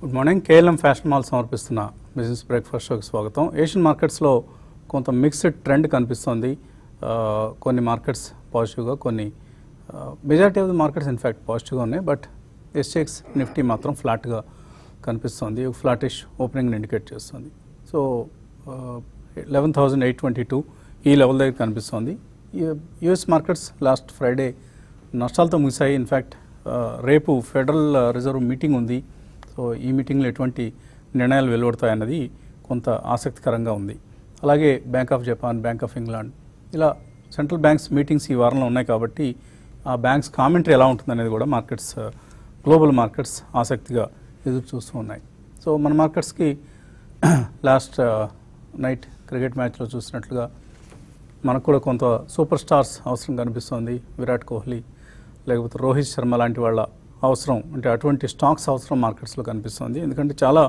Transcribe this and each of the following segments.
Good morning KLM fashion mall సమర్పిస్తున్న business breakfast షోకి స్వాగతం ఏషియన్ మార్కెట్స్లో కొంత మిక్స్డ్ ట్రెండ్ కనిపిస్తోంది ఆ, కొన్ని మార్కెట్స్ పాజిటివ్గా కొన్ని majority of the markets in fact పాజిటివ్గా ఉన్నాయి బట్ ఎస్టెక్స్ నిఫ్టీ మాత్రం ఫ్లాట్గా కనిపిస్తోంది ఫ్లాటిష్ ఓపెనింగ్ ఇండికేట్ చేస్తుంది so eleven thousand eight twenty two ఈ లెవెల్ దగ్గర కనిపిస్తోంది యుఎస్ మార్కెట్స్ లాస్ట్ ఫ్రైడే నష్టాలతో ముగిశాయి ఇన్ఫ్యాక్ట్ రేపు ఫెడరల్ రిజర్వ్ మీటింగ్ ఉంది సో ఈ మీటింగ్లో ఎటువంటి నిర్ణయాలు వెలువడతాయన్నది కొంత ఆసక్తికరంగా ఉంది అలాగే bank of Japan bank of England ఇలా సెంట్రల్ బ్యాంక్స్ మీటింగ్స్ ఈ వారంలో ఉన్నాయి కాబట్టి ఆ బ్యాంక్స్ కామెంటరీ ఎలా ఉంటుందనేది కూడా మార్కెట్స్ గ్లోబల్ మార్కెట్స్ ఆసక్తిగా ఎదురు చూస్తూ ఉన్నాయి సో మన మార్కెట్స్కి లాస్ట్ నైట్ క్రికెట్ మ్యాచ్లో చూసినట్లుగా మనకు కూడా కొంత సూపర్ స్టార్స్ అవసరం కనిపిస్తోంది విరాట్ కోహ్లీ లేకపోతే రోహిత్ శర్మ లాంటి వాళ్ళ అవసరం అంటే అటువంటి స్టాక్స్ అవసరం మార్కెట్స్లో కనిపిస్తుంది ఎందుకంటే చాలా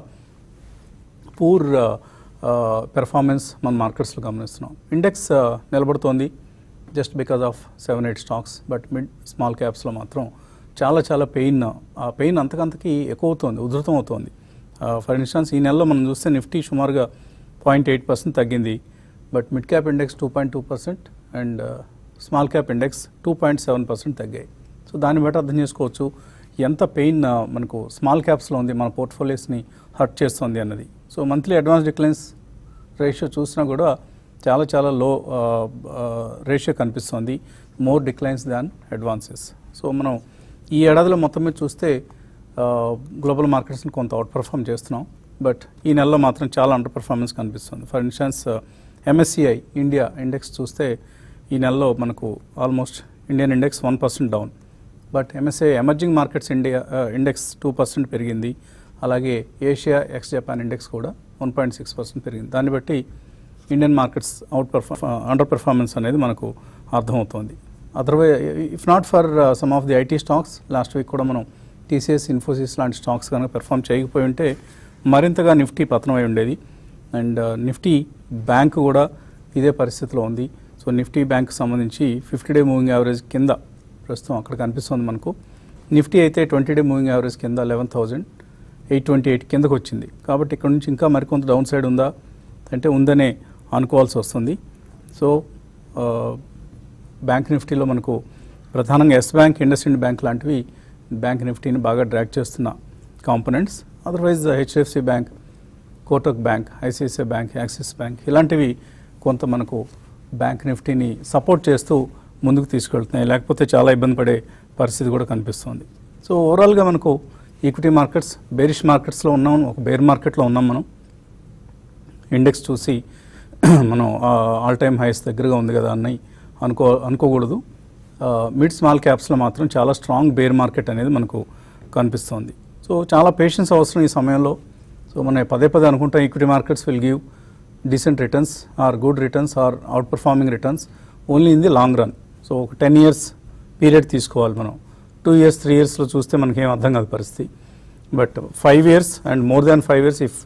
పూర్ పెర్ఫార్మెన్స్ మన మార్కెట్స్లో గమనిస్తున్నాం ఇండెక్స్ నిలబడుతోంది just because of seven eight stocks but mid small క్యాప్స్లో మాత్రం చాలా చాలా పెయిన్ ఆ పెయిన్ అంతకంతకి ఎక్కువ అవుతుంది ఉధృతం అవుతోంది ఫర్ ఇన్స్టాన్స్ ఈ నెలలో మనం చూస్తే నిఫ్టీ సుమారుగా పాయింట్ ఎయిట్ పర్సెంట్ తగ్గింది but mid cap index two point two percent and small cap index two point seven percent తగ్గాయి సో దాన్ని బట్టి అర్థం చేసుకోవచ్చు ఎంత పెయిన్ మనకు స్మాల్ క్యాప్స్లో ఉంది మన పోర్ట్ఫోలియోస్ని హర్ట్ చేస్తుంది అన్నది so monthly advance declines ratio చూసినా కూడా చాలా చాలా లో రేషియో కనిపిస్తుంది more declines than advances so మనం ఈ ఏడాదిలో మొత్తం మీద చూస్తే గ్లోబల్ మార్కెట్స్ని కొంత అవుట్ పర్ఫామ్ చేస్తున్నాం బట్ ఈ నెలలో మాత్రం చాలా అండర్ పర్ఫార్మెన్స్ కనిపిస్తుంది for instance MSCI India index చూస్తే ఈ నెలలో మనకు almost Indian index one percent down but MSCI emerging markets India index two percent పెరిగింది అలాగే ఏషియా ఎక్స్ జపాన్ ఇండెక్స్ కూడా వన్ పాయింట్ సిక్స్ పర్సెంట్ పెరిగింది దాన్ని బట్టి Indian markets out perform under performance అనేది మనకు అర్థమవుతోంది otherwise if not for some of the IT stocks last week కూడా మనం టీసీఎస్ ఇన్ఫోసిస్ లాంటి స్టాక్స్ కనుక పెర్ఫామ్ చేయకపోయి ఉంటే మరింతగా నిఫ్టీ పతనమై ఉండేది అండ్ నిఫ్టీ బ్యాంక్ కూడా ఇదే పరిస్థితిలో ఉంది సో నిఫ్టీ బ్యాంక్ సంబంధించి ఫిఫ్టీ డే మూవింగ్ యావరేజ్ కింద ప్రస్తుతం అక్కడ కనిపిస్తుంది మనకు నిఫ్టీ అయితే ట్వంటీ డే మూవింగ్ యావరేజ్ కింద eleven thousand eight twenty eight కిందకు వచ్చింది కాబట్టి ఇక్కడ నుంచి ఇంకా మరికొంత డౌన్ సైడ్ ఉందా అంటే ఉందనే అనుకోవాల్సి వస్తుంది సో ఆ, బ్యాంక్ నిఫ్టీలో మనకు ప్రధానంగా ఎస్ బ్యాంక్ ఇండస్ఇండ్ బ్యాంక్ లాంటివి బ్యాంక్ నిఫ్టీని బాగా డ్రాక్ చేస్తున్న components otherwise HDFC Bank Kotak Bank ICICI Bank Axis Bank ఇలాంటివి కొంత మనకు బ్యాంక్ నిఫ్టీని సపోర్ట్ చేస్తూ ముందుకు తీసుకెళ్తున్నాయి లేకపోతే చాలా ఇబ్బంది పడే పరిస్థితి కూడా కనిపిస్తుంది సో ఓవరాల్గా మనకు ఈక్విటీ మార్కెట్స్ బేరిష్ మార్కెట్స్లో ఉన్నాం ఒక బేర్ మార్కెట్లో ఉన్నాం మనం ఇండెక్స్ చూసి మనం ఆల్ టైమ్ హైస్ దగ్గరగా ఉంది కదా అని అనుకో అనుకోకూడదు మిడ్ స్మాల్ క్యాప్స్లో మాత్రం చాలా స్ట్రాంగ్ బేర్ మార్కెట్ అనేది మనకు కనిపిస్తోంది సో చాలా పేషెన్స్ అవసరం ఈ సమయంలో సో మనం పదే పదే అనుకుంటాం equity markets will give decent returns or good returns or outperforming returns only in the long run so ఒక టెన్ ఇయర్స్ పీరియడ్ తీసుకోవాలి మనం టూ ఇయర్స్ త్రీ ఇయర్స్లో చూస్తే మనకేం అర్థం కాదు పరిస్థితి but five years and more than five years if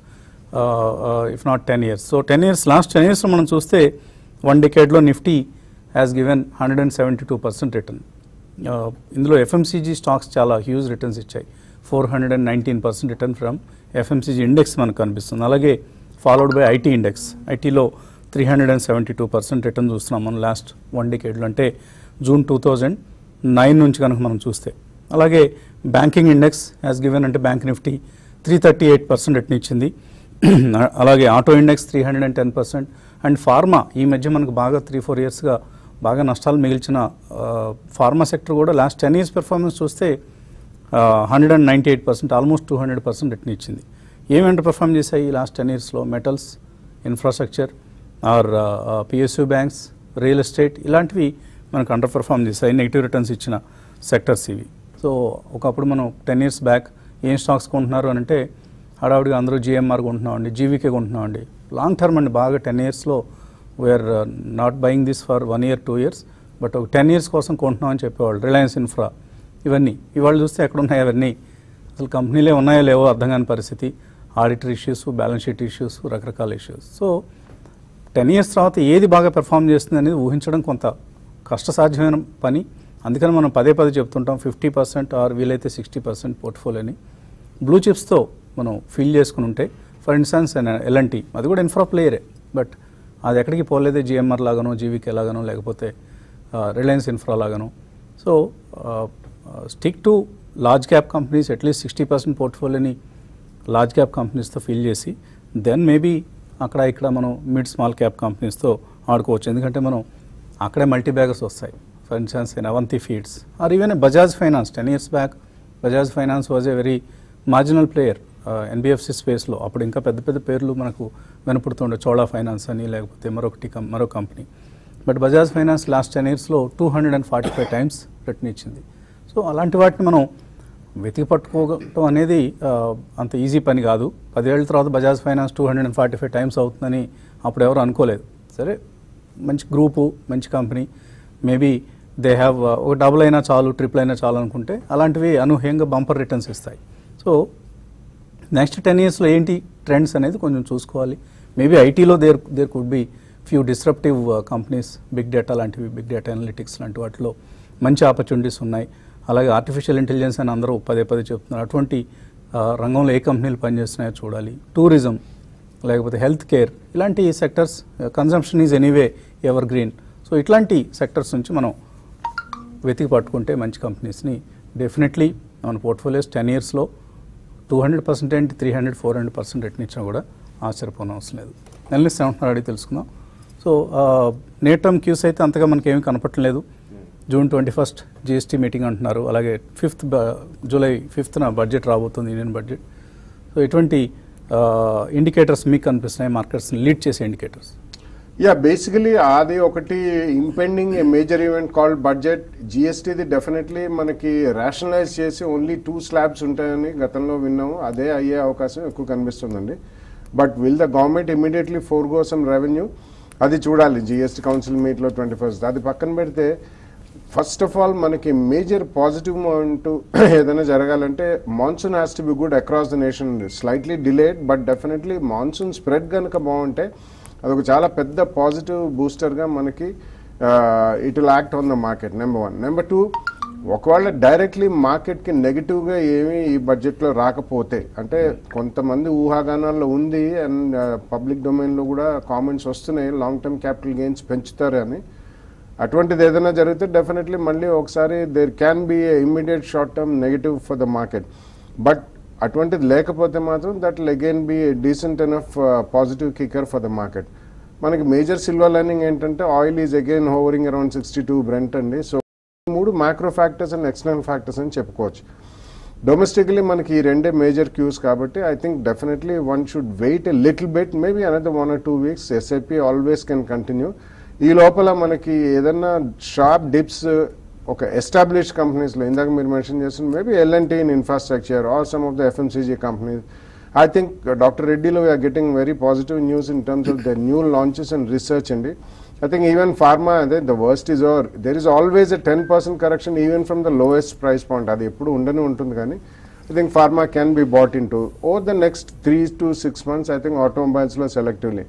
if not ten years so ten years last ten ఇయర్స్లో మనం చూస్తే వన్ డికేడ్లో Nifty has given hundred and seventy two percent return ఇందులో ఎఫ్ఎంసీజీ స్టాక్స్ చాలా హ్యూజ్ రిటర్న్స్ ఇచ్చాయి four hundred and nineteen percent return from FMCG index మనకు కనిపిస్తుంది అలాగే ఫాలోడ్ బై ఐటీ ఇండెక్స్ ఐటీలో three hundred and seventy two percent return చూస్తున్నాం మనం last one డికేడ్లో అంటే జూన్ టూ థౌజండ్ నైన్ నుంచి కనుక మనం చూస్తే అలాగే బ్యాంకింగ్ ఇండెక్స్ యాజ్ గివెన్ అంటే Bank Nifty three thirty eight percent return ఇచ్చింది అలాగే auto index three hundred and ten percent and pharma ఈ మధ్య మనకు బాగా త్రీ ఫోర్ ఇయర్స్గా బాగా నష్టాలు మిగిల్చిన ఫార్మా సెక్టర్ కూడా లాస్ట్ టెన్ ఇయర్స్ పెర్ఫార్మెన్స్ చూస్తే hundred and ninety eight percent almost two hundred percent return ఇచ్చింది ఏమేంటి పర్ఫామ్ చేశాయి ఈ లాస్ట్ టెన్ ఇయర్స్లో metals infrastructure or PSU banks real estate ఇలాంటివి మనకు అండర్ పర్ఫామ్ చేశాయి నెగిటివ్ రిటర్న్స్ ఇచ్చిన సెక్టర్స్ ఇవి సో ఒకప్పుడు మనం టెన్ ఇయర్స్ బ్యాక్ ఏం స్టాక్స్ కొంటున్నారు అని అంటే హడావుడిగా అందరూ జిఎంఆర్ కొంటున్నామండి జీవీకే కొంటున్నామండి లాంగ్ టర్మ్ అండి బాగా టెన్ ఇయర్స్లో we're not buying this for one year two years but ఒక టెన్ ఇయర్స్ కోసం కొంటున్నామని చెప్పేవాళ్ళు రిలయన్స్ ఇన్ఫ్రా ఇవన్నీ ఇవాళ చూస్తే ఎక్కడ ఉన్నాయి అవన్నీ అసలు కంపెనీలే ఉన్నాయో లేవో అర్థం కాని పరిస్థితి auditor issues balance sheet issues రకరకాల ఇష్యూస్ సో టెన్ ఇయర్స్ తర్వాత ఏది బాగా పెర్ఫామ్ చేస్తుంది అనేది ఊహించడం కొంత కష్టసాధ్యమైన పని అందుకని మనం పదే పదే చెప్తుంటాం ఫిఫ్టీ పర్సెంట్ ఆర్ వీలైతే సిక్స్టీ పర్సెంట్ పోర్ట్ఫోలియోని బ్లూ చిప్స్తో మనం ఫిల్ చేసుకుని ఉంటే ఫర్ ఇన్స్టాన్స్ ఎల్ఎన్టీ అది కూడా ఇన్ఫ్రా ప్లేయరే బట్ అది ఎక్కడికి పోలేదే జిఎంఆర్ లాగానో జీవీకే లాగానో లేకపోతే రిలయన్స్ ఇన్ఫ్రా లాగానో so stick to large cap companies at least sixty percent పోర్ట్ఫోలియోని లార్జ్ క్యాప్ కంపెనీస్తో ఫిల్ చేసి దెన్ మేబీ అక్కడ ఇక్కడ మనం మిడ్ స్మాల్ క్యాప్ కంపెనీస్తో ఆడుకోవచ్చు ఎందుకంటే మనం అక్కడే మల్టీ బ్యాగర్స్ వస్తాయి for instance in Avanti Feeds or even Bajaj Finance ten years back Bajaj Finance was a very marginal player NBFC స్పేస్లో అప్పుడు ఇంకా పెద్ద పెద్ద పేర్లు మనకు వినపడుతుండే చోళా ఫైనాన్స్ అని లేకపోతే మరొకటి కం- మరో company but Bajaj Finance last ten ఇయర్స్లో two hundred and forty five times return ఇచ్చింది సో అలాంటి వాటిని మనం వెతికి పట్టుకోవటం అనేది ఆ, అంత ఈజీ పని కాదు పదేళ్ల తర్వాత Bajaj Finance two hundred and forty five times అవుతుందని అప్పుడు ఎవరు అనుకోలేదు సరే మంచి గ్రూపు మంచి కంపెనీ మేబీ దే హ్యావ్ ఒక డబుల్ అయినా చాలు ట్రిపుల్ అయినా చాలు అనుకుంటే అలాంటివి అనూహ్యంగా బంపర్ రిటర్న్స్ ఇస్తాయి సో నెక్స్ట్ టెన్ ఇయర్స్లో ఏంటి ట్రెండ్స్ అనేది కొంచెం చూసుకోవాలి మేబీ ఐటీలో there there could be few disruptive companies big data లాంటివి బిగ్ డేటా అనలిటిక్స్ లాంటి వాటిలో మంచి ఆపర్చునిటీస్ ఉన్నాయి అలాగే ఆర్టిఫిషియల్ ఇంటెలిజెన్స్ అని అందరూ పదే పదే చెప్తున్నారు అటువంటి ఆ, రంగంలో ఏ కంపెనీలు పనిచేస్తున్నాయో చూడాలి టూరిజం లేకపోతే హెల్త్ కేర్ ఇలాంటి sectors consumption is anyway evergreen so ఇట్లాంటి సెక్టర్స్ నుంచి మనం వెతికి పట్టుకుంటే మంచి కంపెనీస్ని డెఫినెట్లీ మన పోర్ట్ఫోలియోస్ టెన్ ఇయర్స్లో టూ హండ్రెడ్ పర్సెంట్ ఏంటి three hundred four hundred percent return ఇచ్చినా కూడా ఆశ్చర్యపోవడం అవసరం లేదు ఎనలిస్ట్ ఏమంటున్నారు అడిగి తెలుసుకుందాం సో నేట్ టర్మ్ క్యూస్ అయితే అంతగా మనకి ఏమీ కనపట్టలేదు June twenty first GST meeting అంటున్నారు అలాగే ఫిఫ్త్ జూలై ఫిఫ్త్న బడ్జెట్ రాబోతుంది ఇండియన్ బడ్జెట్ సో ఎటువంటి ఇండికేటర్స్ మీకు కనిపిస్తున్నాయి మార్కెట్స్ని లీడ్ చేసే ఇండికేటర్స్ యా బేసికలీ అది ఒకటి impending a major event called budget జిఎస్టీది డెఫినెట్లీ మనకి రేషనలైజ్ చేసి ఓన్లీ టూ స్లాబ్స్ ఉంటాయని గతంలో విన్నాము అదే అయ్యే అవకాశం ఎక్కువ కనిపిస్తుందండి but will the government immediately forgo some revenue అది చూడాలి జిఎస్టీ కౌన్సిల్ మీట్లో ట్వంటీ ఫస్ట్ అది పక్కన పెడితే ఫస్ట్ ఆఫ్ ఆల్ మనకి మేజర్ పాజిటివ్ అంటూ ఏదైనా జరగాలంటే monsoon has to be good across the nation slightly delayed but definitely monsoon spread కనుక బాగుంటే అదొక చాలా పెద్ద పాజిటివ్ బూస్టర్గా మనకి it will act on the market number one number two ఒకవేళ డైరెక్ట్లీ మార్కెట్కి నెగిటివ్గా ఏమీ ఈ బడ్జెట్లో రాకపోతే అంటే కొంతమంది ఊహాగానాల్లో ఉంది అండ్ పబ్లిక్ డొమైన్లో కూడా కామెంట్స్ వస్తున్నాయి లాంగ్ టర్మ్ క్యాపిటల్ గెయిన్స్ పెంచుతారు అని అటువంటిది ఏదైనా జరిగితే డెఫినెట్లీ మళ్ళీ ఒకసారి there can be immediate short term negative for the market but అటువంటిది లేకపోతే మాత్రం that will again be decent enough positive kicker for the market మనకి మేజర్ సిల్వర్ లైనింగ్ ఏంటంటే oil is again hovering around sixty two Brent అండి so మూడు macro factors and external factors అని చెప్పుకోవచ్చు domestically మనకి ఈ రెండే మేజర్ క్యూస్ కాబట్టి I think definitely one should wait a little bit maybe another one or two weeks SIP always can continue ఈ లోపల మనకి ఏదన్నా షార్ప్ డిప్స్ ఒక ఎస్టాబ్లిష్డ్ కంపెనీస్లో ఇందాక మీరు మెన్షన్ చేస్తున్న maybe L and T in infrastructure or some of the FMCG companies I think doctor రెడ్డిలో we're getting very positive news in terms of the new launches and research అండి I think even pharma, అదే the worst is over. There is always a 10% correction even from the lowest price point. అది ఎప్పుడు ఉండనే ఉంటుంది కానీ I think pharma can be bought in to over the next three to six months I think ఆటోమొబైల్స్లో selectively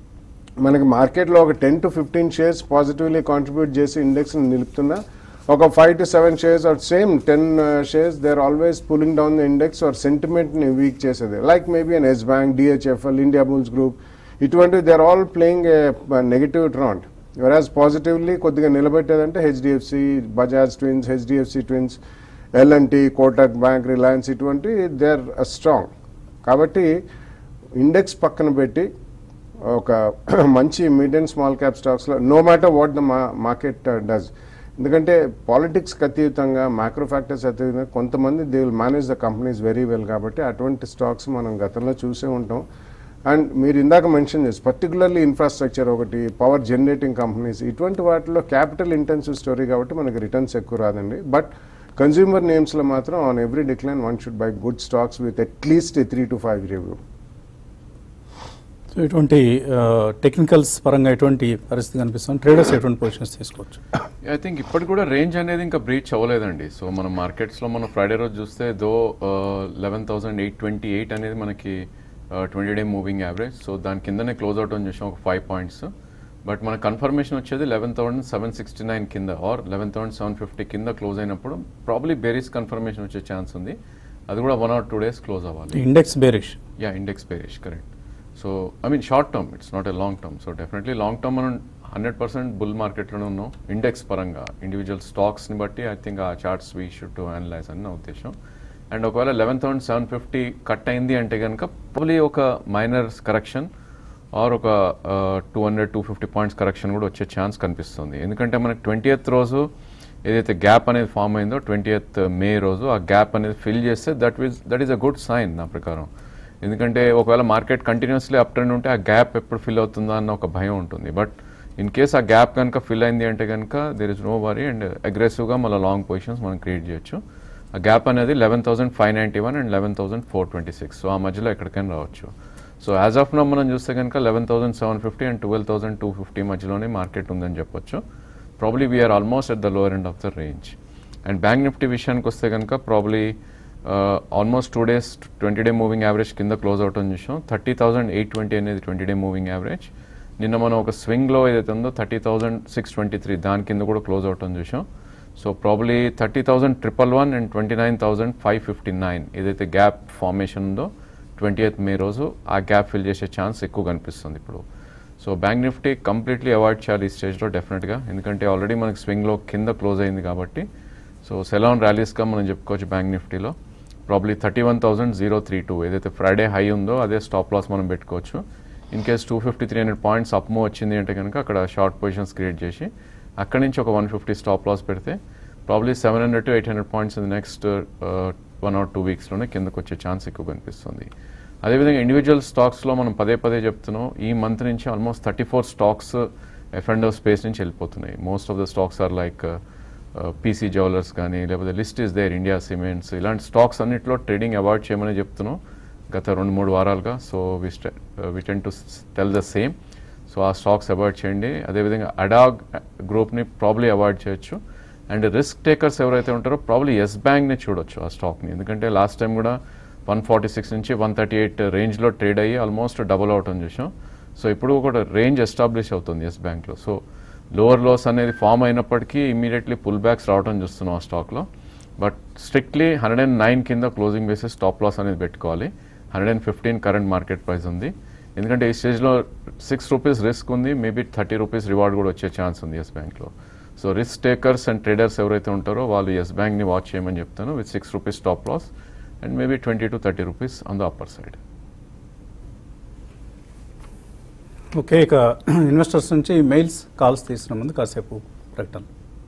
మనకి మార్కెట్లో ఒక ten to fifteen shares positively contribute చేసి ఇండెక్స్ని నిలుపుతున్నా ఒక five to seven shares or same ten shares they are always pulling down the index or సెంటిమెంట్ని weak చేసేది like maybe uh Yes Bank DHFL Indiabulls group ఇటువంటివి they are all playing A negative trend whereas positively కొద్దిగా నిలబెట్టేదంటే HDFC Bajaj twins HDFC twins L and T Kotak Bank Reliance ఇటువంటి they are strong కాబట్టి index పక్కన పెట్టి ఒక మంచి మీడియం స్మాల్ క్యాప్ స్టాక్స్లో no matter what the market does ఎందుకంటే పాలిటిక్స్కి అతీతంగా మ్యాక్రో ఫ్యాక్టర్స్ అతీతంగా కొంతమంది they will manage the companies very well కాబట్టి అటువంటి స్టాక్స్ మనం గతంలో చూసే ఉంటాం అండ్ మీరు ఇందాక మెన్షన్ చేసి పర్టికులర్లీ ఇన్ఫ్రాస్ట్రక్చర్ ఒకటి పవర్ జనరేటింగ్ కంపెనీస్ ఇటువంటి వాటిలో క్యాపిటల్ ఇంటెన్సివ్ స్టోరీ కాబట్టి మనకి రిటర్న్స్ ఎక్కువ రాదండి బట్ కన్జ్యూమర్ నేమ్స్లో మాత్రం on every decline one should buy good stocks with at least three to five review so ఇటువంటి టెక్నికల్స్ పరంగా ఎటువంటి పరిస్థితి కనిపిస్తుంది ట్రేడర్స్ ఎటువంటి పొజిషన్స్ తీసుకోవచ్చు ఐ థింక్ ఇప్పటికి కూడా రేంజ్ అనేది ఇంకా బ్రీచ్ అవ్వలేదండి సో మనం మార్కెట్స్లో మనం ఫ్రైడే రోజు చూస్తే though eleven thousand eight twenty eight అనేది మనకి twenty day moving average so దాని కిందనే క్లోజ్ అవుట్ అని చూసాం ఒక ఫైవ్ పాయింట్స్ బట్ మన కన్ఫర్మేషన్ వచ్చేది eleven thousand seven sixty nine కింద or eleven thousand seven fifty కింద క్లోజ్ అయినప్పుడు ప్రాబ్లీ బెరీస్ కన్ఫర్మేషన్ వచ్చే ఛాన్స్ ఉంది అది కూడా one or two days close అవ్వాలి index bearish yeah index bearish correct so I mean short term it's not a long term so definitely long term మనం hundred percent bull మార్కెట్లోనే ఉన్నాం index పరంగా individual స్టాక్స్ని బట్టి ఐ థింక్ ఆ charts we should to analyse అని నా ఉద్దేశం అండ్ ఒకవేళ eleven thousand seven fifty cut అయింది అంటే కనుక ప్రాబ్లీ ఒక మైనర్ కరెక్షన్ ఆర్ ఒక two hundred two fifty points correction కూడా వచ్చే ఛాన్స్ కనిపిస్తుంది ఎందుకంటే మనకి ట్వంటీ రోజు ఏదైతే గ్యాప్ అనేది ఫామ్ అయిందో ట్వంటీ మే రోజు ఆ గ్యాప్ అనేది ఫిల్ చేస్తే that was that is a good sign నా ప్రకారం ఎందుకంటే ఒకవేళ మార్కెట్ కంటిన్యూస్లీ అప్ ట్రెండ్ ఉంటే ఆ గ్యాప్ ఎప్పుడు ఫిల్ అవుతుందా అన్న ఒక భయం ఉంటుంది బట్ ఇన్ కేస్ ఆ గ్యాప్ కనుక ఫిల్ అయింది అంటే కనుక there is no worry and అగ్రెసివ్గా మళ్ళీ లాంగ్ పొజిషన్స్ మనం క్రియేట్ చేయొచ్చు ఆ గ్యాప్ అనేది eleven thousand five ninety one and eleven thousand four twenty six so ఆ మధ్యలో ఎక్కడికైనా రావచ్చు సో యాజ్ ఆఫ్ నో మనం చూస్తే కనుక eleven thousand seven fifty and twelve thousand two fifty మధ్యలోనే మార్కెట్ ఉందని చెప్పొచ్చు probably we're almost at the lower end of the range and Bank Nifty విషయానికి వస్తే కనుక probably almost two days twenty day moving average కింద close out అని చూసాం thirty thousand eight twenty అనేది ట్వంటీ డే మూవింగ్ యావరేజ్ నిన్న మనం ఒక స్వింగ్లో ఏదైతే ఉందో thirty thousand six twenty three దాని కింద కూడా క్లోజ్ అవుట్ అని చూసాం so probably thirty thousand triple one and twenty nine thousand five fifty nine ఏదైతే గ్యాప్ ఫార్మేషన్ ఉందో ట్వంటీ ఎయిత్ మే రోజు ఆ గ్యాప్ ఫిల్ చేసే ఛాన్స్ ఎక్కువ కనిపిస్తుంది ఇప్పుడు so Bank Nifty completely avoid చేయాలి ఈ స్టేజ్లో డెఫినెట్గా ఎందుకంటే ఆల్రెడీ మనకి స్వింగ్లో కింద క్లోజ్ అయింది కాబట్టి సో సెలాన్ ర్యాలీస్గా మనం చెప్పుకోవచ్చు బ్యాంక్ నిఫ్టీలో probably thirty one thousand zero three two ఏదైతే ఫ్రైడే హై ఉందో అదే స్టాప్ లాస్ మనం పెట్టుకోవచ్చు in case two fifty three hundred points up move వచ్చింది అంటే కనుక అక్కడ షార్ట్ పొజిషన్స్ క్రియేట్ చేసి అక్కడి నుంచి ఒక వన్ ఫిఫ్టీ స్టాప్ లాస్ పెడితే probably seven hundred to eight hundred points in next one or two వీక్స్లోనే కిందకు వచ్చే ఛాన్స్ ఎక్కువ కనిపిస్తుంది అదేవిధంగా ఇండివిజువల్ స్టాక్స్లో మనం పదే పదే చెప్తున్నాం ఈ మంత్ నుంచి almost thirty four stocks F and space నుంచి వెళ్ళిపోతున్నాయి most of the stocks are like PC Jewellers కానీ లేకపోతే list is there India Cements ఇలాంటి స్టాక్స్ అన్నింటిలో ట్రేడింగ్ అవాయిడ్ చేయమని చెప్తున్నాం గత రెండు మూడు వారాలుగా so we we tend to tell the same so ఆ స్టాక్స్ అవాయిడ్ చేయండి అదేవిధంగా అడాగ్ గ్రూప్ని ప్రాబ్లీ అవాయిడ్ చేయొచ్చు అండ్ రిస్క్ టేకర్స్ ఎవరైతే ఉంటారో ప్రాబ్లీ ఎస్ బ్యాంక్ని చూడొచ్చు ఆ స్టాక్ని ఎందుకంటే లాస్ట్ టైం కూడా వన్ ఫార్టీ సిక్స్ నుంచి వన్ థర్టీ ఎయిట్ రేంజ్లో ట్రేడ్ అయ్యి ఆల్మోస్ట్ డబుల్ అవుట్ అని చూసాం సో ఇప్పుడు కూడా రేంజ్ ఎస్టాబ్లిష్ అవుతుంది ఎస్ బ్యాంక్లో సో లోవర్ లోస్ అనేది ఫామ్ అయినప్పటికీ ఇమీడియట్లీ పుల్ బ్యాక్స్ రావడం చూస్తున్నాం ఆ స్టాక్లో but strictly hundred and nine కింద క్లోజింగ్ బేసిస్ స్టాప్ లాస్ అనేది పెట్టుకోవాలి hundred and fifteen current market price ఉంది ఎందుకంటే ఈ స్టేజ్లో సిక్స్ రూపీస్ రిస్క్ ఉంది మేబీ థర్టీ రూపీస్ రివార్డ్ కూడా వచ్చే ఛాన్స్ ఉంది ఎస్ బ్యాంక్లో so risk takers and traders ఎవరైతే ఉంటారో వాళ్ళు ఎస్ బ్యాంక్ని వాచ్ చేయమని చెప్తాను with six rupees stop loss and maybe twenty to thirty rupees on the upper side okay ఇక ఇన్వెస్టర్స్ నుంచి మెయిల్స్ కాల్స్ తీసిన ముందు కాసేపు ప్రకటన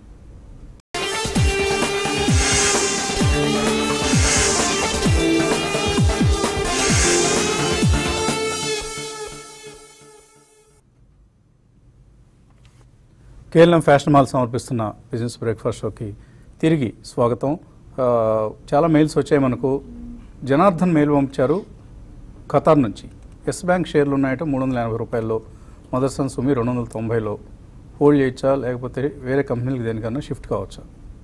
కేఎల్ఎం ఫ్యాషన్ మాల్ సమర్పిస్తున్న బిజినెస్ బ్రేక్ఫాస్ట్ షోకి తిరిగి స్వాగతం ఆ, చాలా మెయిల్స్ వచ్చాయి మనకు జనార్దన్ మెయిల్ పంపించారు ఖతార్ నుంచి ఎస్ బ్యాంక్ షేర్లు ఉన్నాయట మూడు వందల ఎనభై రూపాయల్లో మదర్సన్ సుమి రెండు వందల తొంభైలో హోల్డ్ చేయొచ్చా లేకపోతే వేరే కంపెనీలకు దేనికన్నా షిఫ్ట్ కావచ్చా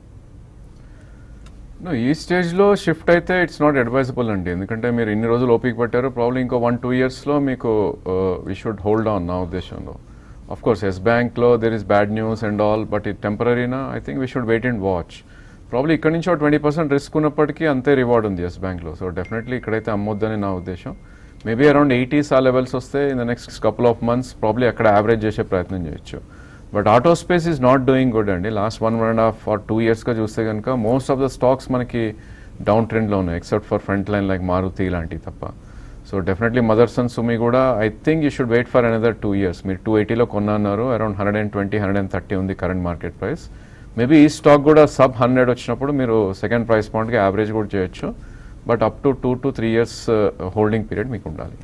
No, ఈ స్టేజ్లో షిఫ్ట్ అయితే ఇట్స్ నాట్ అడ్వైజబుల్ అండి ఎందుకంటే మీరు ఇన్ని రోజులు ఓపిక పట్టారు ప్రాబ్లమ్ ఇంకో వన్ టూ ఇయర్స్లో మీకు వీ షుడ్ హోల్డ్ ఆన్ నా ఉద్దేశంలో అఫ్ కోర్స్ ఎస్ బ్యాంక్లో there is bad news and all but ఇది టెంపరీనా I think we should wait and watch probably ఇక్కడ నుంచి ఒక ట్వంటీ పర్సెంట్ రిస్క్ ఉన్నప్పటికీ అంతే రివార్డ్ ఉంది ఎస్ బ్యాంక్లో సో డెఫినెట్లీ ఇక్కడైతే అమ్మొద్దని నా ఉద్దేశం మేబీ అరౌండ్ ఎయిటీస్ ఆ లెవెల్స్ వస్తే in the next couple of months probably అక్కడ యావరేజ్ చేసే ప్రయత్నం చేయొచ్చు but auto space is not doing good అండి last one one and half or two ఇయర్స్గా చూస్తే కనుక మోస్ట్ ఆఫ్ ద స్టాక్స్ మనకి డౌన్ ట్రెండ్లో ఉన్నాయి except for front line like Maruti ఇలాంటివి తప్ప so definitely Motherson Sumi కూడా I think you should wait for another two years మీరు టూ ఎయిటీలో కొన్నారు around hundred and twenty hundred and thirty ఉంది కరెంట్ మార్కెట్ ప్రైస్ మేబీ ఈ స్టాక్ కూడా సబ్ హండ్రెడ్ వచ్చినప్పుడు మీరు సెకండ్ ప్రైస్ పాయింట్కి యావరేజ్ కూడా చేయొచ్చు but up to two to three years holding period మీకు ఉండాలి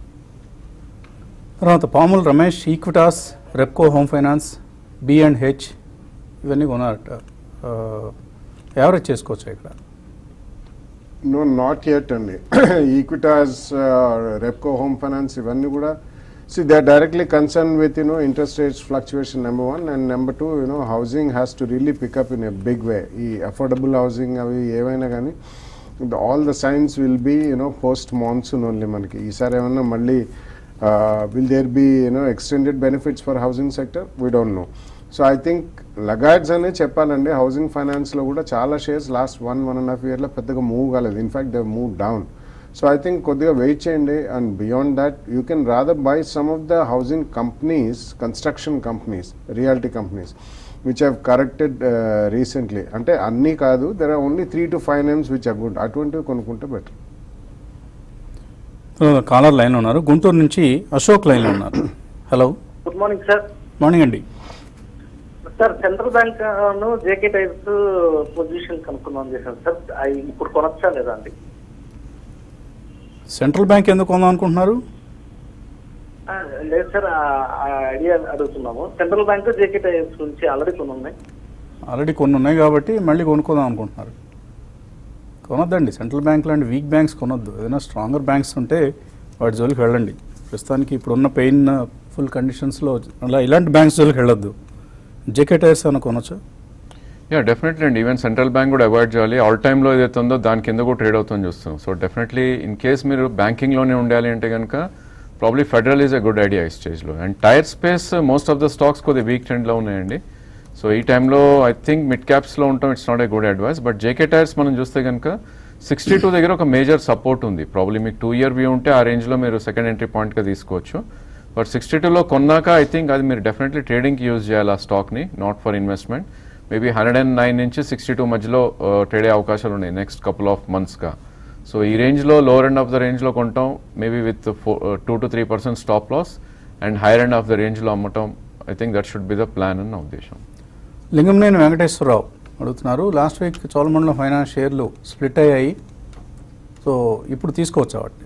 తర్వాత Pamul Ramesh Equitas Repco Home Finance B and H ఇవన్నీ కొన్నారట యావరేజ్ చేసుకోవచ్చా ఇక్కడ నో నాట్ యెట్ అండి ఈక్విటాస్ రెప్కో హోమ్ ఫైనాన్స్ ఇవన్నీ కూడా see they are directly concern with you know interest rates fluctuation number one and number two you know housing has to really pick up in a big way ఈ affordable housing అవి ఏవైనా కానీ all the signs will be you know post monsoon only మనకి ఈసారి ఏమన్నా మళ్ళీ will there be you know extended benefits for housing sector we don't know so I think laggards అనే చెప్పాలండి హౌసింగ్ ఫైనాన్స్లో కూడా చాలా shares last one one and half ఇయర్లో పెద్దగా మూవ్ కాలేదు in fact they move down so I think కొద్దిగా wait చేయండి and beyond that you can rather buy some of the housing companies construction companies reality companies which have corrected recently అంటే అన్నీ కాదు there are only three to five names which are good అటువంటివి కొనుక్కుంటే better caller లైన్లో ఉన్నారు గుంటూరు నుంచి అశోక్ లైన్లో ఉన్నారు hello good morning sir morning అండి సార్ సెంట్రల్ బ్యాంక్ ను జేకే టైప్స్ పొజిషన్ కనుక్కుందాం చేశాను సార్ అవి ఇప్పుడు కొనొచ్చా లేదా అండి సెంట్రల్ బ్యాంక్ ఎందుకు కొందాం అనుకుంటున్నారు ఆ, లేదు సార్ ఆ- ఆ ఐడియా అడుగుతున్నాము సెంట్రల్ బ్యాంక్ జేకే టైప్స్ నుంచి ఆల్రెడీ కొన్ని ఉన్నాయి ఆల్రెడీ కొన్ని ఉన్నాయి కాబట్టి మళ్ళీ కొనుక్కుందాం అనుకుంటున్నారు కొనొద్దండి సెంట్రల్ బ్యాంక్ లాంటి వీక్ బ్యాంక్స్ కొనొద్దు ఏదైనా స్ట్రాంగర్ బ్యాంక్స్ ఉంటే వాటి జోలికి వెళ్ళండి ప్రస్తుతానికి ఇప్పుడున్న పెయిన్ ఫుల్ కండిషన్స్లో అలా ఇలాంటి బ్యాంక్స్ జోలికి వెళ్ళొద్దు జేకే టైర్స్ ఏమైనా కొనొచ్చా యా డెఫినెట్లీ అండి ఈవెన్ సెంట్రల్ బ్యాంక్ కూడా అవాయిడ్ చేయాలి ఆల్ టైంలో ఏదైతే ఉందో దాని కింద కూడా ట్రేడ్ అవుతుందని చూస్తాం సో డెఫినెట్లీ ఇన్ కేస్ మీరు బ్యాంకింగ్లోనే ఉండాలి అంటే కనుక probably Federal is a good idea ఈ స్టేజ్లో and tyre space most of the stocks కొద్దిగా వీక్ ట్రెండ్లో ఉన్నాయండి సో ఈ టైంలో ఐ థింక్ మిడ్ క్యాప్స్లో ఉంటాం it's not a good advice but JK Tyres మనం చూస్తే కనుక సిక్స్టీ టూ దగ్గర ఒక మేజర్ సపోర్ట్ ఉంది ప్రాబ్లీ మీకు టూ ఇయర్ వ్యూ ఉంటే ఆ రేంజ్లో మీరు సెకండ్ ఎంట్రీ పాయింట్గా తీసుకోవచ్చు బట్ సిక్స్టీ టూలో కొన్నాక ఐ థింక్ అది మీరు డెఫినెట్లీ ట్రేడింగ్కి యూజ్ చేయాలి ఆ స్టాక్ని not for investment maybe hundred and nine నుంచి సిక్స్టీ టూ మధ్యలో ట్రేడ్ అయ్యే అవకాశాలు ఉన్నాయి నెక్స్ట్ కపుల్ ఆఫ్ మంత్స్గా సో ఈ రేంజ్లో లోవర్ ఎండ్ ఆఫ్ ద రేంజ్లో కొంటాం maybe with two to three percent stop loss and higher end of the రేంజ్లో అమ్మటం I think that should be the plan అని నా ఉద్దేశం లింగంనేని వెంకటేశ్వరరావు అడుగుతున్నారు లాస్ట్ వీక్ చోళమండలం ఫైనాన్స్ షేర్లు స్ప్లిట్ అయ్యాయి సో ఇప్పుడు తీసుకోవచ్చా వాటిని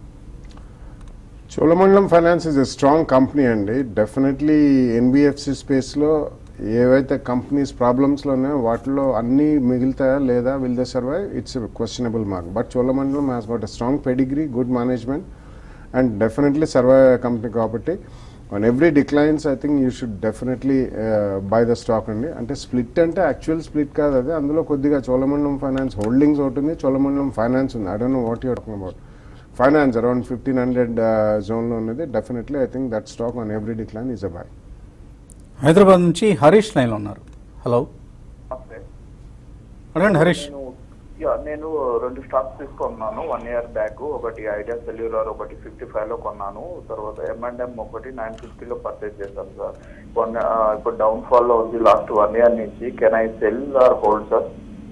Cholamandalam Finance is a strong company అండి డెఫినెట్లీ ఎన్బిఎఫ్సి స్పేస్లో ఏవైతే కంపెనీస్ ప్రాబ్లమ్స్లో ఉన్నాయో వాటిలో అన్నీ మిగులుతాయా లేదా will the survive it's questionable mark but Cholamandalam has got a strong pedigree good management and definitely survive company కాబట్టి on every declines I think you should definitely buy the stock అండి అంటే స్ప్లిట్ అంటే యాక్చువల్ స్ప్లిట్ కాదు అది అందులో కొద్దిగా Cholamandalam finance Holdings ఒకటి ఉంది చోళమండలం ఫైనాన్స్ ఉంది I don't know what you're talking about finance around fifteen hundred జోన్లో ఉన్నది definitely I think that stock on every decline is a buy Hyderabad నుంచి హరీష్ లైన్లో ఉన్నారు హలో నమస్తే అడగండి హరీష్ నేను యా నేను రెండు స్టాక్స్ తీసుకున్నాను వన్ ఇయర్ బ్యాక్ ఒకటి ఐడియా సెల్యులర్ ఒకటి ఫిఫ్టీ ఫైవ్ లో కొన్నాను తర్వాత ఎంఎండ్ఎం ఒకటి నైన్ ఫిఫ్టీలో పర్చేజ్ చేశాను సార్ వన్ ఇప్పుడు డౌన్ ఫాల్ లో ఉంది లాస్ట్ వన్ ఇయర్ నుంచి can I sell or hold sir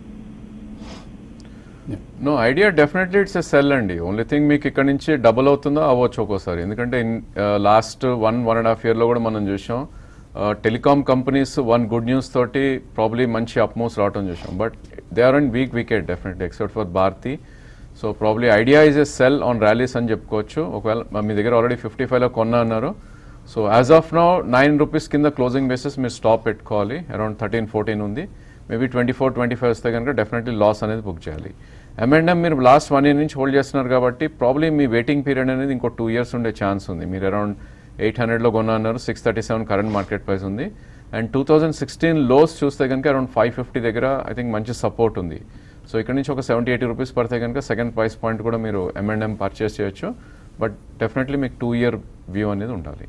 no idea definitely it's a sell అండి ఓన్లీ థింగ్ మీకు ఇక్కడ నుంచి డబుల్ అవుతుందో అవ్వచ్చు ఒక్కోసారి ఎందుకంటే last one one and half ఇయర్లో కూడా మనం చూసాం telecom companies one good news తోటి ప్రాబ్లీ మంచి అప్ మూవ్స్ రావటం చూసాం but they are and weak wicket definitely except for Bharti so probably Idea is a sell on rallies అని చెప్పుకోవచ్చు ఒకవేళ మీ దగ్గర ఆల్రెడీ ఫిఫ్టీ ఫైవ్లో కొన్నా అన్నారు so as of now nine rupees కింద క్లోజింగ్ బేసిస్ మీరు స్టాప్ పెట్టుకోవాలి అరౌండ్ థర్టీన్ ఫోర్టీన్ ఉంది maybe twenty four twenty five వస్తే కనుక డెఫినెట్లీ లాస్ అనేది బుక్ చేయాలి ఎంఎండ్ఎం మీరు లాస్ట్ వన్ ఇయర్ నుంచి హోల్డ్ చేస్తున్నారు కాబట్టి ప్రాబ్లీ మీ వెయిటింగ్ పీరియడ్ అనేది ఇంకో టూ ఇయర్స్ ఉండే ఛాన్స్ ఉంది మీరు అరౌండ్ ఎయిట్ హండ్రెడ్లో కొన్నా అన్నారు six thirty seven current market price ఉంది and two thousand sixteen lows చూస్తే కనుక అరౌండ్ ఫైవ్ ఫిఫ్టీ దగ్గర ఐ థింక్ మంచి సపోర్ట్ ఉంది సో ఇక్కడ నుంచి ఒక సెవెంటీ ఎయిటీ రూపీస్ పడితే కనుక సెకండ్ ప్రైస్ పాయింట్ కూడా మీరు ఎంఎండ్ఎం పర్చేస్ చేయొచ్చు బట్ డెఫినెట్లీ మీకు టూ ఇయర్ వ్యూ అనేది ఉండాలి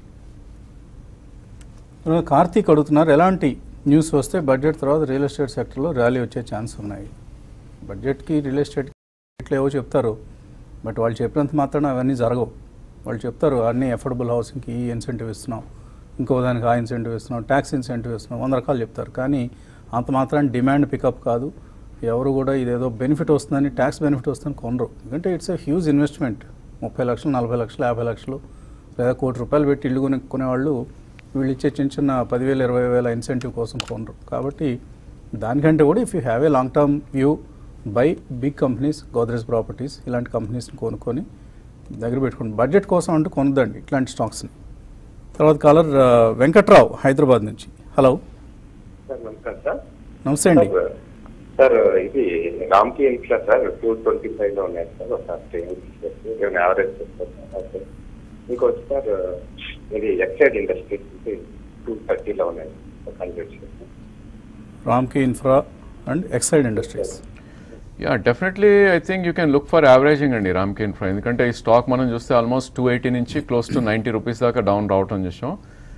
తర్వాత కార్తీక్ అడుగుతున్నారు ఎలాంటి న్యూస్ వస్తే బడ్జెట్ తర్వాత రియల్ ఎస్టేట్ సెక్టర్లో ర్యాలీ వచ్చే ఛాన్స్ ఉన్నాయి బడ్జెట్కి రియల్ ఎస్టేట్ ఇట్లా ఏవో చెప్తారు బట్ వాళ్ళు చెప్పినంత మాత్రాన అవన్నీ జరగవు వాళ్ళు చెప్తారు అన్ని అఫోర్డబుల్ హౌసింగ్కి ఈ ఇన్సెంటివ్ ఇస్తున్నాం ఇంకో దానికి ఆ ఇన్సెంటివ్ ఇస్తున్నాం ట్యాక్స్ ఇన్సెంటివ్ ఇస్తున్నాం వంద రకాలు చెప్తారు కానీ అంత మాత్రం డిమాండ్ పికప్ కాదు ఎవరు కూడా ఇదేదో బెనిఫిట్ వస్తుందని ట్యాక్స్ బెనిఫిట్ వస్తుందని కొనరు ఎందుకంటే ఇట్స్ ఎ హ్యూజ్ ఇన్వెస్ట్మెంట్ ముప్పై లక్షలు నలభై లక్షలు యాభై లక్షలు లేదా కోటి రూపాయలు పెట్టి ఇల్లు కొనే కొనేవాళ్ళు వీళ్ళు ఇచ్చే చిన్న చిన్న పదివేలు ఇరవై వేల ఇన్సెంటివ్ కోసం కొనరు కాబట్టి దానికంటే కూడా if you have a long term view buy big companies Godrej Properties ఇలాంటి కంపెనీస్ని కొనుక్కొని దగ్గర పెట్టుకోండి బడ్జెట్ కోసం అంటూ కొనదండి ఇట్లాంటి స్టాక్స్ని తర్వాత కాలర్ ఆ, వెంకట్రావు హైదరాబాద్ నుంచి హలో సార్ నమస్కారం సార్ నమస్తే అండి సార్, సార్ ఇది Ramky Infra sir two twenty five లో ఉన్నాయి సార్ ఒకసారి ఏమైనా యావరేజ్ చెప్తారు సార్ ఇంకొచ్చి సార్ ఇది ఎక్సైడ్ ఇండస్ట్రీస్ టూ థర్టీలో ఉన్నాయి hundred Ramky Infra and Exide Industries yeah definitely I think you can look for averaging అండి రామ్కి ఇన్ఫ్రా ఎందుకంటే ఈ స్టాక్ మనం చూస్తే ఆల్మోస్ట్ టూ ఎయిటీ నుంచి క్లోజ్ టు నైంటీ రూపీస్ దాకా డౌన్ రావటం చూసాం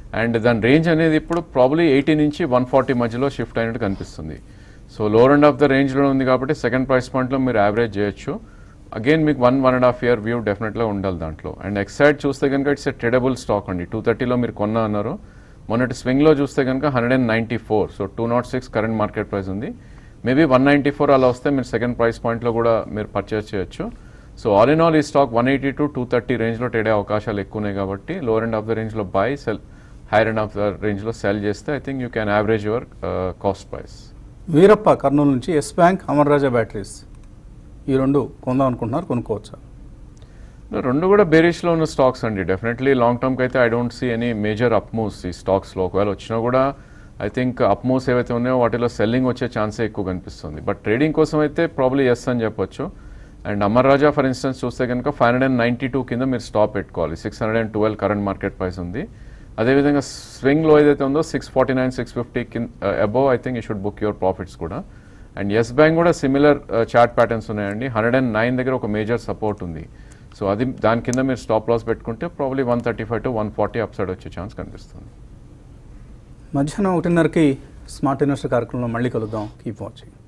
అండ్ దాని రేంజ్ అనేది ఇప్పుడు ప్రాబ్లీ ఎయిటీ నుంచి వన్ ఫార్టీ మధ్యలో షిఫ్ట్ అయినట్టు కనిపిస్తుంది so lower end of the రేంజ్లో ఉంది కాబట్టి సెకండ్ ప్రైస్ పాయింట్లో మీరు యావరేజ్ చేయొచ్చు అగైన్ మీకు one one and half year view డెఫినెట్గా ఉండాలి దాంట్లో అండ్ ఎక్సైడ్ చూస్తే కనుక ఇట్స్ ఎ ట్రేడబుల్ స్టాక్ అండి టూ థర్టీలో మీరు కొన్నా అన్నారు మొన్నటి స్వింగ్లో చూస్తే కనుక hundred and ninety four so two naught six current market price maybe one ninety నైంటీ ఫోర్ అలా వస్తే మీరు సెకండ్ ప్రైస్ పాయింట్లో కూడా మీరు పర్చేస్ చేయొచ్చు సో ఆల్ ఇన్ ఆల్ ఈ stock one eighty to two thirty రేంజ్లో ట్రేడ్ అయ్యే అవకాశాలు ఎక్కువ ఉన్నాయి కాబట్టి లోవర్ ఎండ్ ఆఫ్ ద రేంజ్లో buy sell higher end of the రేంజ్లో సెల్ చేస్తే I think you can average your cost price Veerappa Kurnool నుంచి yes Bank Amara Raja batteries ఈ రెండు కొందాం అనుకుంటున్నారు కొనుక్కోవచ్చా రెండు కూడా బేరిష్లో ఉన్న స్టాక్స్ అండి డెఫినెట్లీ లాంగ్ టర్మ్కి అయితే I don't see any major up moves ఈ స్టాక్స్లో ఒకవేళ వచ్చినా కూడా ఐ థింక్ అప్ మూవ్స్ ఏవైతే ఉన్నాయో వాటిలో సెల్లింగ్ వచ్చే ఛాన్సే ఎక్కువ కనిపిస్తుంది బట్ ట్రేడింగ్ కోసం అయితే ప్రాబ్లీ ఎస్ అని చెప్పొచ్చు and Amara Raja for instance చూస్తే కనుక five hundred and ninety two కింద మీరు స్టాప్ పెట్టుకోవాలి six hundred and twelve current market price ఉంది అదేవిధంగా స్వింగ్లో ఏదైతే ఉందో six forty nine six fifty కింద above I think you should book your profits కూడా అండ్ ఎస్ బ్యాంక్ కూడా సిమిలర్ చార్ట్ ప్యాటర్న్స్ ఉన్నాయండి హండ్రెడ్ అండ్ నైన్ దగ్గర ఒక మేజర్ సపోర్ట్ ఉంది సో అది దాని కింద మీరు స్టాప్ లాస్ పెట్టుకుంటే probably one thirty five to one forty upside వచ్చే ఛాన్స్ కనిపిస్తుంది మధ్యాహ్నం ఒకటిన్నరకి స్మార్ట్ ఇన్వెస్టర్ కార్యక్రమంలో మళ్ళీ కలుద్దాం కీప్ వాచింగ్